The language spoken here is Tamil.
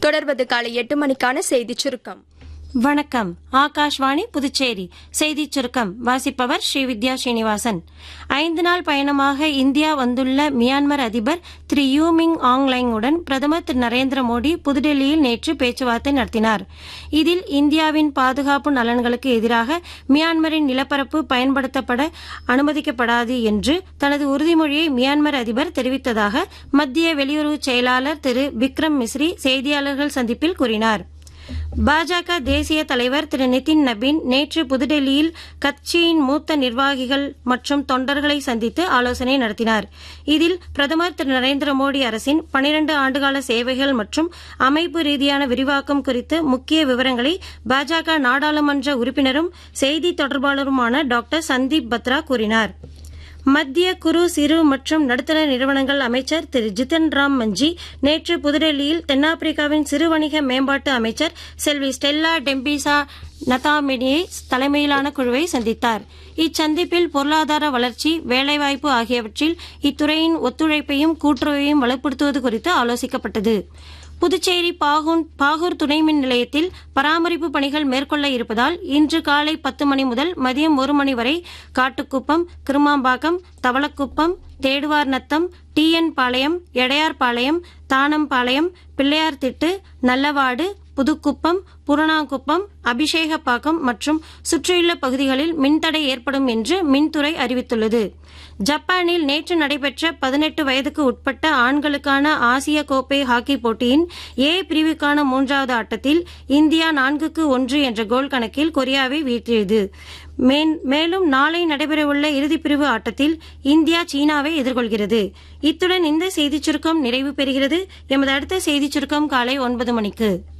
தொடர்வது காலை எட்டு மணிக்கான செய்திச் சுருக்கம் வணக்கம் ஆகாஷ்வாணி புதுச்சேரி செய்திச் சுருக்கம் வாசிப்பவர் ஸ்ரீவித்யா ஸ்ரீனிவாசன் ஐந்து நாள் பயணமாக இந்தியா வந்துள்ள மியான்மர் அதிபர் திரு யூமிங் ஆங்லைங்குடன் பிரதமர் திரு நரேந்திர மோடி புதுடெல்லியில் நேற்று பேச்சுவார்த்தை நடத்தினார் இதில் இந்தியாவின் பாதுகாப்பு நலன்களுக்கு எதிராக மியான்மரின் நிலப்பரப்பு பயன்படுத்தப்பட அனுமதிக்கப்படாது என்று தனது உறுதிமொழியை மியான்மர் அதிபர் தெரிவித்ததாக மத்திய வெளியுறவு செயலாளர் திரு விக்ரம் மிஸ்ரி செய்தியாளர்கள் சந்திப்பில் கூறினார் பாஜக தேசிய தலைவர் திரு நிதின் நபீன் நேற்று புதுடெல்லியில் கட்சியின் மூத்த நிர்வாகிகள் மற்றும் தொண்டர்களை சந்தித்து ஆலோசனை நடத்தினார் இதில் பிரதமர் திரு நரேந்திர மோடி அரசின் பனிரண்டு ஆண்டுகால சேவைகள் மற்றும் அமைப்பு ரீதியான விரிவாக்கம் குறித்து முக்கிய விவரங்களை பாஜக நாடாளுமன்ற உறுப்பினரும் செய்தி தொடர்பாளருமான டாக்டர் சந்தீப் பத்ரா கூறினார் மத்திய குறு சிறு மற்றும் நடுத்தர நிறுவனங்கள் அமைச்சர் திரு ஜிதன் ராம் மஞ்சி நேற்று புதுடெல்லியில் தென்னாப்பிரிக்காவின் சிறு வணிக மேம்பாட்டு அமைச்சர் செல்வி ஸ்டெல்லா டெம்பிசா நதாமினியை தலைமையிலான குழுவை சந்தித்தார் இச்சந்திப்பில் பொருளாதார வளர்ச்சி வேலைவாய்ப்பு ஆகியவற்றில் இத்துறையின் ஒத்துழைப்பையும் கூட்டுறவையும் வலுப்படுத்துவது குறித்து ஆலோசிக்கப்பட்டது புதுச்சேரி பாகூன் பாகூர் துணை மின் நிலையத்தில் பராமரிப்பு பணிகள் மேற்கொள்ள இருப்பதால் இன்று காலை பத்து மணி முதல் மதியம் ஒரு மணி வரை காட்டுக்குப்பம் கிருமாம்பாக்கம் தவளக்குப்பம் தேடுவார் நத்தம் டிஎன் பாளையம் எடையார்பாளையம் தானம்பாளையம் பிள்ளையார்திட்டு நல்லவாடு புதுக்குப்பம் புறணாங்குப்பம் அபிஷேகப்பாக்கம் மற்றும் சுற்றியுள்ள பகுதிகளில் மின்தடை ஏற்படும் என்று மின்துறை அறிவித்துள்ளது ஜப்பானில் நேற்று நடைபெற்ற பதினெட்டு வயதுக்கு உட்பட்ட ஆண்களுக்கான ஆசிய கோப்பை ஹாக்கி போட்டியின் ஏ பிரிவுக்கான மூன்றாவது ஆட்டத்தில் இந்தியா நான்குக்கு ஒன்று என்ற கோல் கணக்கில் கொரியாவை வீழ்த்தியது மேலும் நாளை நடைபெறவுள்ள இறுதிப் பிரிவு ஆட்டத்தில் இந்தியா சீனாவை எதிர்கொள்கிறது இத்துடன் இந்த செய்திச் சுருக்கம் நிறைவு பெறுகிறது எமது அடுத்த செய்திச் சுருக்கம் காலை ஒன்பது மணிக்கு